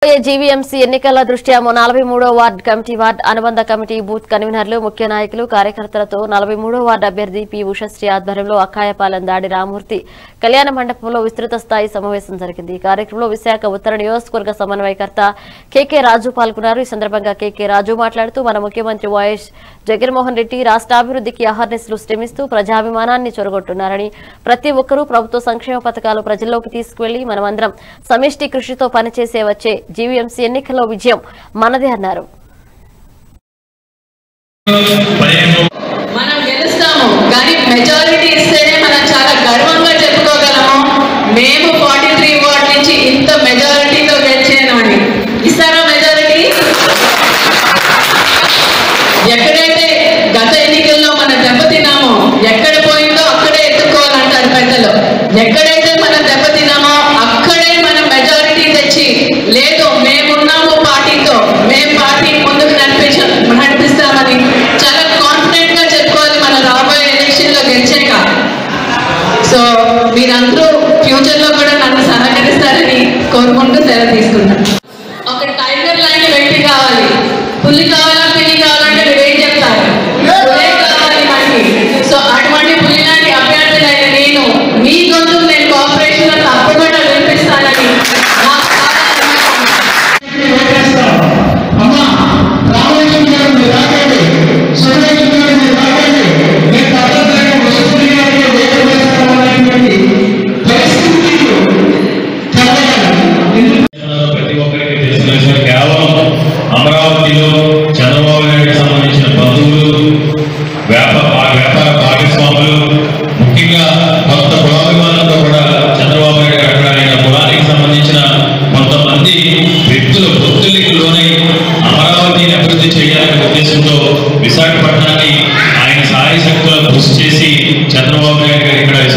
GVMC ఎన్నికల దృష్ట్యా నలభై మూడో వార్డు కమిటీ వార్డు అనుబంధ కమిటీ బూత్ కన్వీనర్లు ముఖ్య నాయకులు కార్యకర్తలతో నలభై మూడో వార్డు అభ్యర్థి పి ఉషశ్రీ ఆధ్వర్యంలో అక్కాయపాలెం దాడి రామూర్తి కళ్యాణ మండపంలో విస్తృత స్థాయి సమావేశం జరిగింది ఈ కార్యక్రమంలో విశాఖ ఉత్తర నియోజకవర్గ సమన్వయకర్త కెకే రాజు పాల్గొన్నారు ఈ సందర్భంగా కెకే రాజు మాట్లాడుతూ మన ముఖ్యమంత్రి వైఎస్ జగన్మోహన్ రెడ్డి రాష్ట్రాభివృద్ధికి అహర్నిశలు శ్రమిస్తూ ప్రజాభిమానాన్ని చొరగొట్టున్నారని ప్రతి ఒక్కరూ ప్రభుత్వ సంక్షేమ పథకాలు ప్రజల్లోకి తీసుకువెళ్లి మనమందరం సమిష్టి కృషితో పనిచేసే వచ్చే జీవీఎంసీ ఎన్నికల్లో విజయం మనదే అన్నారు మనం గెలుస్తాము కానీ మెజారిటీ ఇస్తేనే మనం చాలా గర్వంగా చెప్పుకోగలము మేము ఫార్టీ త్రీ వార్డ్ నుంచి ఇంత మెజారిటీతో గెలిచాను అని ఇస్తారా మెజారిటీ ఎక్కడైతే గత ఎన్నికల్లో మనం దెబ్బతిన్నామో ఎక్కడ పోయిందో అక్కడే ఎత్తుకోవాలంటారు పెద్దలు ఎక్కడైతే మనం దెబ్బతిన్నామో అక్కడే మనం మెజారిటీ తెచ్చి లేదు మేమున్నాము పార్టీతో మేము పార్టీ ముందుకు నడిపించ నడిపిస్తామని చాలా కాన్ఫిడెంట్ గా చెప్పుకోవాలి మన రాబోయే ఎలక్షన్ లో గెలిచాక సో మీరందరూ ఫ్యూచర్ లో కూడా నన్ను సహకరిస్తారని కోరుకుంటూ సెలవు తీసుకుంటాను ఒక టైగర్ లాంటి వ్యక్తి కావాలి పులి కావాలా పిల్లి కావాలంటే మీరు ఏం చెప్తారు పులే కావాలి మనకి సో అటువంటి పులి లాంటి అభ్యర్థులైన నేను మీ గొంతు నేను కోఆపరేషన్ లో తప్పకుండా వినిపిస్తానని నాకు చాలా నమ్మకం. అమ్మా రామలక్ష్మి గారు మీరు రాకండి సురేష్ గారు మీరు రాకండి నేను పద్ధతిగా వసూలు గారికి వేరే వేస్తామనేటువంటి పరిస్థితులు కలగాలి ప్రతి ఒక్కరికి తెలిసిన విషయం కేవలం అమరావతిలో చంద్రబాబు నాయుడుకి సంబంధించిన బంధువులు వ్యాపార వ్యాపార భాగస్వాములు ముఖ్యంగా కొంత కులాభిమానంతో కూడా చంద్రబాబు నాయుడు గారు ఆయన కులానికి సంబంధించిన కొంతమంది వ్యక్తుల ఒత్తిడికి లోనై అమరావతిని అభివృద్ధి చేయాలనే ఉద్దేశంతో విశాఖపట్నాన్ని ఆయన సాయ శక్తుల కృషి చేసి చంద్రబాబు నాయుడు గారు ఇక్కడ